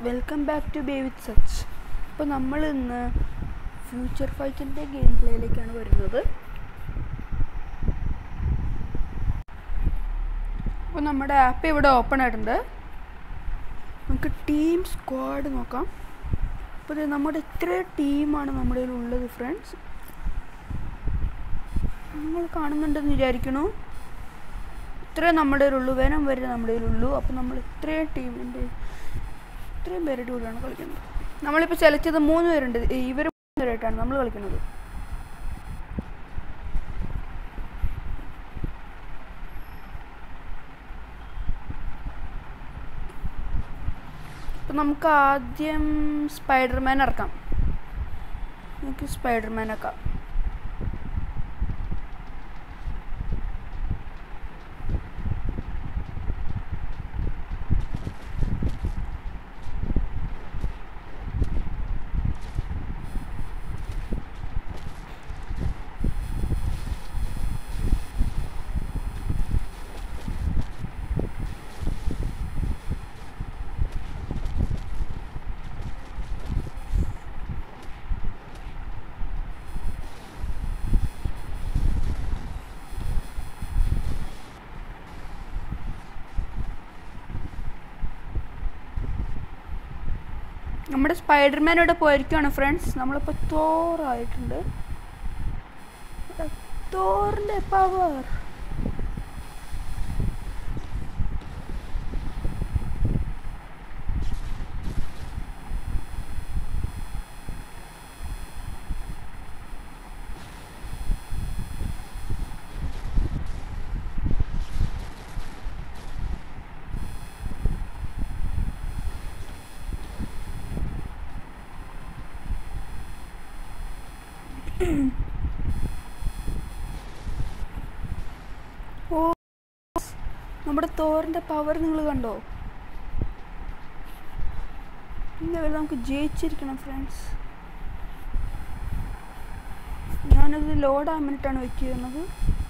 welcome back to bay with such അപ്പോൾ നമ്മൾ ഇന്ന് ഫ്യൂച്ചർ ഫൈറ്റിൻ്റെ ഗെയിം പ്ലേയിലേക്കാണ് വരുന്നത് അപ്പോൾ നമ്മുടെ ആപ്പ് ഇവിടെ ഓപ്പൺ ആയിട്ടുണ്ട് നമുക്ക് ടീം സ്ക്വാഡ് നോക്കാം അപ്പോൾ ഇത് നമ്മുടെ ഇത്ര ടീമാണ് നമ്മുടെ കയ്യിൽ ഉള്ളത് ഫ്രണ്ട്സ് നിങ്ങൾ കാണുന്നുണ്ടെന്ന് വിചാരിക്കണു ഇത്രയും നമ്മുടെ കയ്യിലുള്ളൂ വേനം വരെ നമ്മുടെ കയ്യിലുള്ളൂ അപ്പോൾ നമ്മൾ ഇത്രയും ടീമിൻ്റെ ഇത്രയും പേരുടെ കൂടെയാണ് കളിക്കുന്നത് നമ്മളിപ്പോൾ സെലക്ട് ചെയ്ത മൂന്ന് പേരുണ്ട് ഇവർ മൂന്ന് പേരായിട്ടാണ് നമ്മൾ കളിക്കുന്നത് അപ്പം നമുക്ക് ആദ്യം സ്പൈഡർമാൻ ഇറക്കാം നമുക്ക് സ്പൈഡർമാൻ ആക്കാം നമ്മുടെ സ്പൈഡർമാൻ ഇവിടെ പോയിരിക്കുകയാണ് ഫ്രണ്ട്സ് നമ്മളിപ്പോൾ തോറായിട്ടുണ്ട് തോറിൻ്റെ പവർ ഓ നമ്മുടെ തോറിൻ്റെ പവർ നിങ്ങൾ കണ്ടോ ഇന്ന് നമുക്ക് ജയിച്ചിരിക്കണം ഫ്രണ്ട്സ് ഞാനത് ലോഡാൻ വേണ്ടിയിട്ടാണ് വെക്കുന്നത്